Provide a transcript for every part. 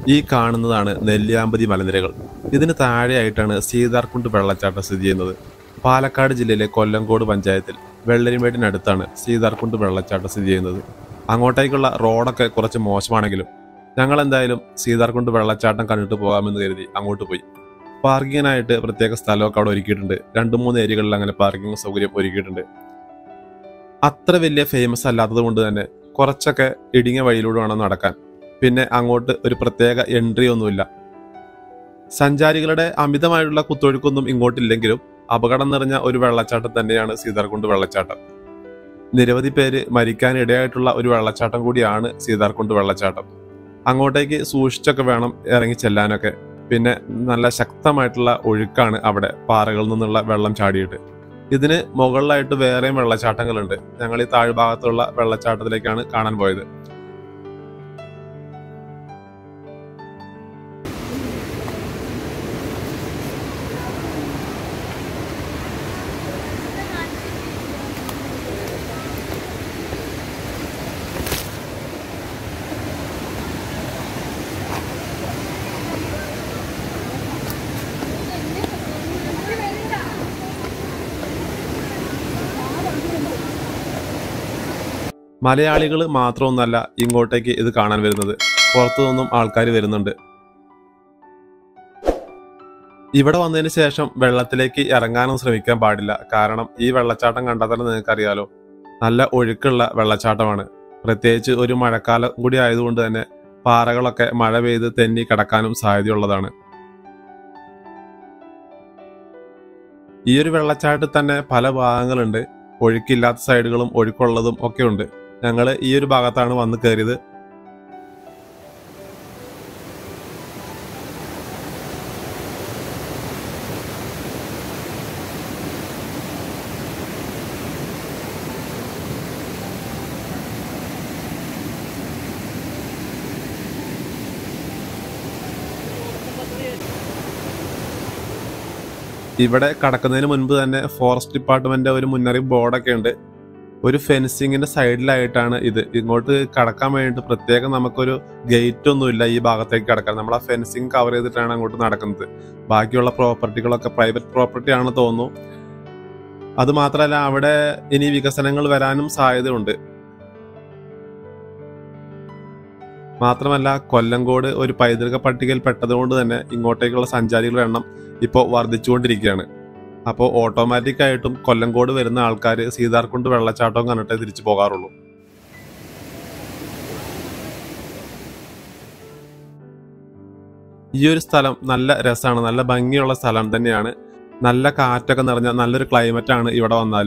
ഈ കാണുന്നതാണ് നെല്ലിയാമ്പതി മലനിരകൾ ഇതിന് താഴെയായിട്ടാണ് സീതാർകുണ്ട് വെള്ളച്ചാട്ടം സ്ഥിതി ചെയ്യുന്നത് പാലക്കാട് ജില്ലയിലെ കൊല്ലങ്കോട് പഞ്ചായത്തിൽ വെള്ളരിമേടിനടുത്താണ് സീതാർകുണ്ട് വെള്ളച്ചാട്ടം സ്ഥിതി ചെയ്യുന്നത് അങ്ങോട്ടേക്കുള്ള റോഡൊക്കെ കുറച്ച് മോശമാണെങ്കിലും ഞങ്ങൾ എന്തായാലും സീതാർകുണ്ട് വെള്ളച്ചാട്ടം കണ്ടിട്ട് പോകാമെന്ന് കരുതി അങ്ങോട്ട് പോയി പാർക്കിങ്ങിനായിട്ട് പ്രത്യേക സ്ഥലമൊക്കെ അവിടെ ഒരുക്കിയിട്ടുണ്ട് രണ്ട് മൂന്ന് ഏരിയകളിൽ അങ്ങനെ പാർക്കിംഗ് സൗകര്യം ഒരുക്കിയിട്ടുണ്ട് അത്ര വലിയ ഫേമസ് അല്ലാത്തത് കൊണ്ട് തന്നെ കുറച്ചൊക്കെ ഇടുങ്ങിയ വഴിയിലൂടെ വേണം നടക്കാൻ പിന്നെ അങ്ങോട്ട് ഒരു പ്രത്യേക എൻട്രി ഒന്നുമില്ല സഞ്ചാരികളുടെ അമിതമായിട്ടുള്ള കുത്തൊഴുക്കൊന്നും ഇങ്ങോട്ടില്ലെങ്കിലും അപകടം നിറഞ്ഞ ഒരു വെള്ളച്ചാട്ടം തന്നെയാണ് സീതാർകുണ്ട് വെള്ളച്ചാട്ടം നിരവധി പേര് മരിക്കാൻ ഇടയായിട്ടുള്ള ഒരു വെള്ളച്ചാട്ടം കൂടിയാണ് സീതാർകുണ്ട് വെള്ളച്ചാട്ടം അങ്ങോട്ടേക്ക് സൂക്ഷിച്ചൊക്കെ വേണം ഇറങ്ങി ചെല്ലാനൊക്കെ പിന്നെ നല്ല ശക്തമായിട്ടുള്ള ഒഴുക്കാണ് അവിടെ പാറകളിൽ നിന്നുള്ള വെള്ളം ചാടിയിട്ട് ഇതിന് മുകളിലായിട്ട് വേറെയും വെള്ളച്ചാട്ടങ്ങളുണ്ട് ഞങ്ങൾ ഈ താഴ്ഭാഗത്തുള്ള വെള്ളച്ചാട്ടത്തിലേക്കാണ് കാണാൻ പോയത് മലയാളികൾ മാത്രമൊന്നല്ല ഇങ്ങോട്ടേക്ക് ഇത് കാണാൻ വരുന്നത് പുറത്തു നിന്നും ആൾക്കാർ വരുന്നുണ്ട് ഇവിടെ വന്നതിന് ശേഷം വെള്ളത്തിലേക്ക് ഇറങ്ങാനും ശ്രമിക്കാൻ പാടില്ല കാരണം ഈ വെള്ളച്ചാട്ടം കണ്ടാൽ തന്നെ നിങ്ങൾക്കറിയാലോ നല്ല ഒഴുക്കുള്ള വെള്ളച്ചാട്ടമാണ് പ്രത്യേകിച്ച് ഒരു മഴക്കാലം കൂടി ആയതുകൊണ്ട് തന്നെ പാറകളൊക്കെ മഴ പെയ്ത് തെന്നി കിടക്കാനും സാധ്യതയുള്ളതാണ് ഈ ഒരു വെള്ളച്ചാട്ടത്തിൽ തന്നെ പല ഭാഗങ്ങളുണ്ട് ഒഴുക്കില്ലാത്ത സൈഡുകളും ഒഴുക്കുള്ളതും ഒക്കെ ഉണ്ട് ഞങ്ങൾ ഈ ഒരു ഭാഗത്താണ് വന്ന് കയറിയത് ഇവിടെ കടക്കുന്നതിന് മുൻപ് തന്നെ ഫോറസ്റ്റ് ഡിപ്പാർട്ട്മെന്റ് ഒരു മുന്നറിയിപ്പ് ബോർഡൊക്കെ ഉണ്ട് ഒരു ഫെൻസിങ്ങിന്റെ സൈഡിലായിട്ടാണ് ഇത് ഇങ്ങോട്ട് കടക്കാൻ വേണ്ടിയിട്ട് പ്രത്യേകം നമുക്കൊരു ഗേറ്റ് ഒന്നുമില്ല ഈ ഭാഗത്തേക്ക് കടക്കാൻ നമ്മൾ ആ ഫെൻസിങ് കവർ ചെയ്തിട്ടാണ് അങ്ങോട്ട് നടക്കുന്നത് ബാക്കിയുള്ള പ്രോപ്പർട്ടികളൊക്കെ പ്രൈവറ്റ് പ്രോപ്പർട്ടി ആണെന്ന് തോന്നുന്നു അത് മാത്രമല്ല അവിടെ ഇനി വികസനങ്ങൾ വരാനും സാധ്യതയുണ്ട് മാത്രമല്ല കൊല്ലങ്കോട് ഒരു പൈതൃക പട്ടികയിൽ പെട്ടതുകൊണ്ട് തന്നെ ഇങ്ങോട്ടേക്കുള്ള സഞ്ചാരികളുടെ എണ്ണം ഇപ്പോൾ വർദ്ധിച്ചുകൊണ്ടിരിക്കുകയാണ് അപ്പോൾ ഓട്ടോമാറ്റിക് ആയിട്ടും കൊല്ലങ്കോട് വരുന്ന ആൾക്കാർ സീതാർകുണ്ട് വെള്ളച്ചാട്ടവും കണ്ടിട്ടേ തിരിച്ചു പോകാറുള്ളൂ ഈ ഒരു സ്ഥലം നല്ല രസമാണ് നല്ല ഭംഗിയുള്ള സ്ഥലം തന്നെയാണ് നല്ല കാറ്റൊക്കെ നിറഞ്ഞ നല്ലൊരു ക്ലൈമറ്റ് ആണ് ഇവിടെ വന്നാൽ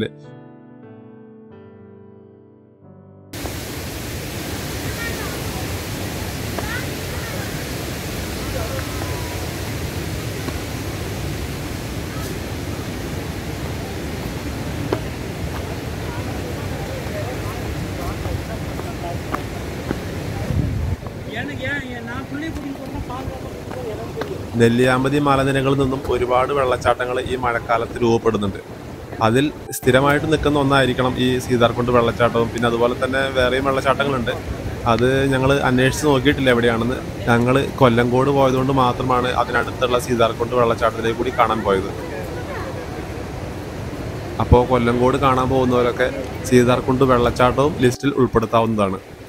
எனக்கு ஏன் ஏன் நான் பிள்ளை கூட்டிட்டு போனா பாதுகாப்பாக எனக்கு தெரியும் നെല്ലിയാമ്പതി മലനിരകളിൽ നിന്നും ഒരുപാട് വെള്ളച്ചാട്ടങ്ങൾ ഈ മഴക്കാലത്ത് രൂപപ്പെടുന്നുണ്ട് അതിൽ സ്ഥിരമായിട്ട് നിൽക്കുന്ന ഒന്നായിരിക്കണം ഈ സീതാർകുണ്ട് വെള്ളച്ചാട്ടവും പിന്നെ അതുപോലെ തന്നെ വേറെയും വെള്ളച്ചാട്ടങ്ങളുണ്ട് അത് ഞങ്ങൾ അന്വേഷിച്ച് നോക്കിയിട്ടില്ല എവിടെയാണെന്ന് ഞങ്ങൾ കൊല്ലങ്കോട് പോയതുകൊണ്ട് മാത്രമാണ് അതിനടുത്തുള്ള സീതാർകുണ്ട് വെള്ളച്ചാട്ടത്തിലേക്ക് കൂടി കാണാൻ പോയത് അപ്പോൾ കൊല്ലങ്കോട് കാണാൻ പോകുന്നവരൊക്കെ സീതാർകുണ്ട് വെള്ളച്ചാട്ടവും ലിസ്റ്റിൽ ഉൾപ്പെടുത്താവുന്നതാണ്